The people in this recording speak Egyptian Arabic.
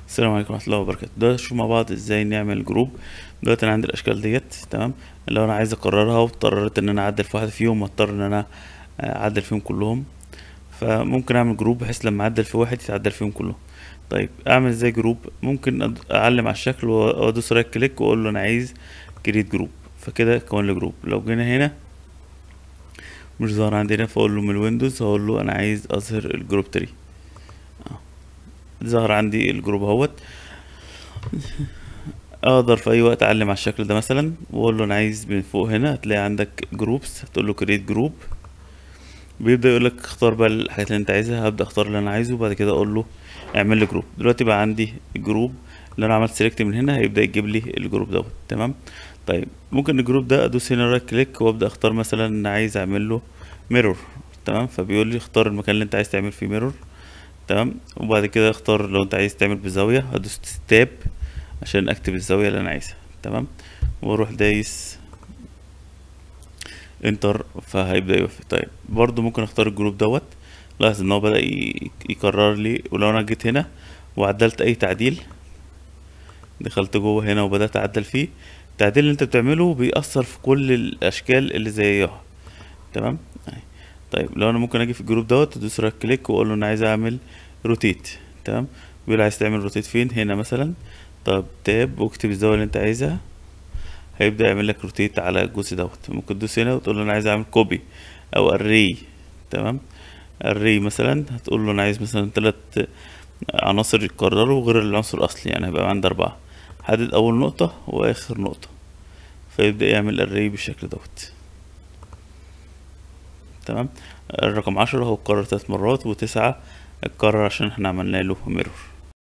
السلام عليكم ورحمة الله وبركاته دلوقتي نشوف مع بعض ازاي نعمل جروب دلوقتي انا عندي الاشكال ديت تمام لو انا عايز اكررها واضطريت ان انا اعدل في واحدة فيهم واضطر ان انا اعدل فيهم كلهم فممكن اعمل جروب بحيث لما اعدل في واحد يتعدل فيهم كلهم طيب اعمل ازاي جروب ممكن أد- اعلم على الشكل وادوس رايت كليك واقول له انا عايز كريت جروب فكده كون لي جروب لو جينا هنا مش ظاهر عندي هنا فاقول له من الويندوز هقول له انا عايز اظهر الجروب تري ظهر عندي الجروب اهوت اقدر في اي وقت اعلم على الشكل ده مثلا واقول له انا عايز من فوق هنا هتلاقي عندك جروبس هتقول له كريت جروب بيبدا يقول لك اختار بقى الحاجات اللي انت عايزها هبدا اختار اللي انا عايزه وبعد كده اقول له اعمل لي جروب دلوقتي بقى عندي جروب اللي انا عملت سيلكت من هنا هيبدا يجيب لي الجروب دوت تمام طيب ممكن الجروب ده ادوس هنا رايت كليك وابدا اختار مثلا ان عايز اعمل له ميرور تمام فبيقول لي اختار المكان اللي انت عايز تعمل فيه ميرور تمام وبعد كده اختار لو انت عايز تعمل بزاوية هدوس تاب عشان اكتب الزاوية اللي انا عايزها تمام واروح دايس انتر فهيبدأ يوقف طيب برضو ممكن اختار الجروب دوت لاحظ ان هو بدأ ي- يكرر لي ولو انا جيت هنا وعدلت اي تعديل دخلت جوه هنا وبدأت اعدل فيه التعديل اللي انت بتعمله بيأثر في كل الاشكال اللي زيها تمام أهي. طيب لو انا ممكن اجي في الجروب دوت ادوس رايت كليك واقول له انا عايز اعمل روتيت تمام بيقول عايز تعمل روتيت فين هنا مثلا طب تاب واكتب الزاويه اللي انت عايزها هيبدا يعمل لك روتيت على الجزء دوت ممكن تدوس هنا وتقول له انا عايز اعمل كوبي او اري تمام اري مثلا هتقول له انا عايز مثلا ثلاث عناصر يتكرروا غير العنصر الاصلي يعني هيبقى عندي اربعه حدد اول نقطه واخر نقطه فيبدا يعمل اري بالشكل دوت تمام الرقم عشرة هو اتكرر تلات مرات وتسعة اتكرر عشان احنا عملنا له ميرور